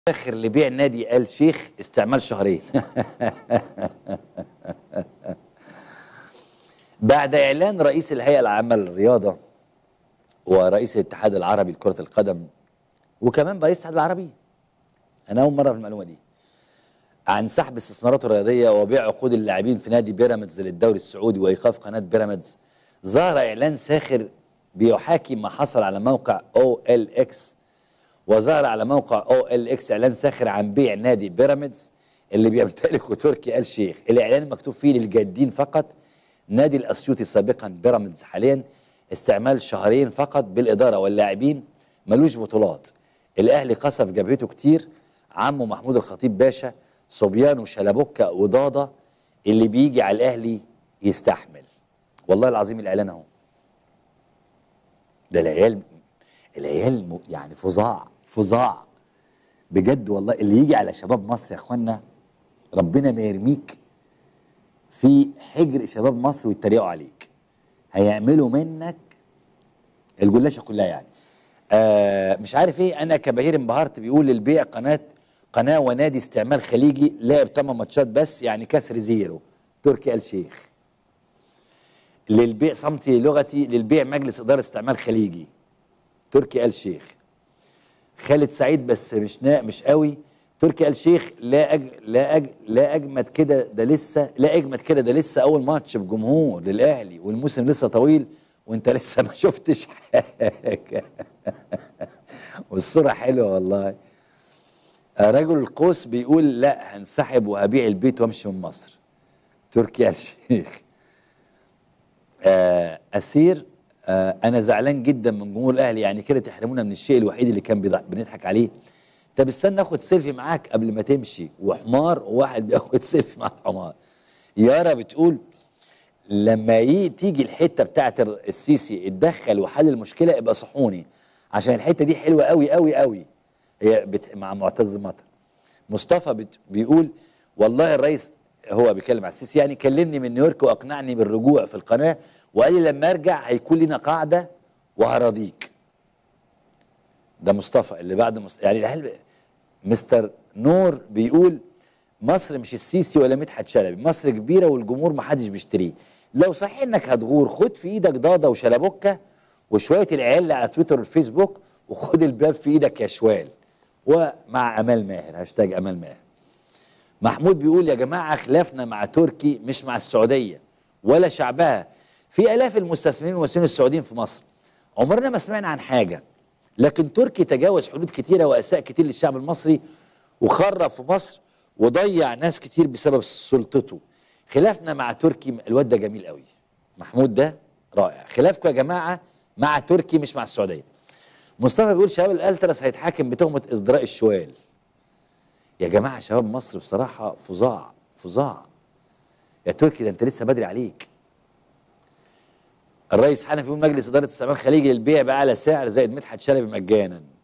اخر لبيع نادي ال شيخ استعمال شهرين بعد اعلان رئيس الهيئه العامه للرياضه ورئيس الاتحاد العربي لكره القدم وكمان رئيس الاتحاد العربي انا اول مره في المعلومه دي عن سحب استثماراته الرياضيه وبيع عقود اللاعبين في نادي بيراميدز للدوري السعودي وايقاف قناه بيراميدز ظهر اعلان ساخر بيحاكي ما حصل على موقع او ال اكس وظهر على موقع او ال اكس اعلان ساخر عن بيع نادي بيراميدز اللي بيمتلكه تركي آل شيخ الاعلان مكتوب فيه للجادين فقط نادي الاسيوطي سابقا بيراميدز حاليا استعمال شهرين فقط بالاداره واللاعبين ملوش بطولات الاهلي قصف جبهته كتير عمه محمود الخطيب باشا صبيان وشلبوكة وضاضة اللي بيجي على الاهلي يستحمل والله العظيم الاعلان اهو ده العيال العيال م- يعني فظاع فظاع بجد والله اللي يجي على شباب مصر يا اخوانا ربنا ما يرميك في حجر شباب مصر ويتريقوا عليك هيعملوا منك الجلاشه كلها يعني آه مش عارف ايه انا كبهير انبهرت بيقول للبيع قناه قناه ونادي استعمال خليجي لعب 8 ماتشات بس يعني كسر زيرو تركي آل شيخ للبيع صمتي لغتي للبيع مجلس اداره استعمال خليجي تركي آل شيخ خالد سعيد بس مش نا مش قوي تركي آل شيخ لا أج لا أج لا اجمد كده ده لسه لا اجمد كده ده لسه اول ماتش بجمهور للاهلي والموسم لسه طويل وانت لسه ما شفتش حاجه والصوره حلوه والله آه، رجل القوس بيقول لا هنسحب وهبيع البيت وامشي من مصر تركي آل شيخ آه، اسير آه، انا زعلان جدا من جمهور الاهلي يعني كده تحرمونا من الشيء الوحيد اللي كان بيضح- بنضحك عليه طب استنى اخد سيلفي معاك قبل ما تمشي وحمار وواحد بياخد سيلفي مع حمار يارا بتقول لما ي- تيجي الحته بتاعت ال- السيسي اتدخل وحل المشكله ابقى صحوني عشان الحته دي حلوه قوي قوي قوي هي بت... مع معتز مطر مصطفى بت... بيقول والله الرئيس هو بيتكلم على السيسي يعني كلمني من نيويورك واقنعني بالرجوع في القناه وقال لي لما ارجع هيكون لنا قاعده وهراضيك ده مصطفى اللي بعد مص... يعني العيال مستر نور بيقول مصر مش السيسي ولا مدحت شلبي مصر كبيره والجمهور ما حدش بيشتريه لو صحيح انك هتغور خد في ايدك ضاضه وشلبوكه وشويه العيال اللي على تويتر والفيسبوك وخد الباب في ايدك يا شوال ومع امال ماهر هاشتاج امال ماهر محمود بيقول يا جماعه خلافنا مع تركي مش مع السعوديه ولا شعبها في الاف المستثمرين والمسؤولين السعوديين في مصر عمرنا ما سمعنا عن حاجه لكن تركي تجاوز حدود كتيره واساء كتير للشعب المصري وخرب في مصر وضيع ناس كتير بسبب سلطته خلافنا مع تركي الواد ده جميل قوي محمود ده رائع خلافكم يا جماعه مع تركي مش مع السعوديه مصطفى بيقول شباب الالتراس هيتحاكم بتهمه ازدراء الشوال يا جماعه شباب مصر بصراحه فظاع فظاع يا تركي ده انت لسه بدري عليك الرئيس حنفي بيقول مجلس اداره استعمال خليجي للبيع باعلى سعر زائد مدحت شلبي مجانا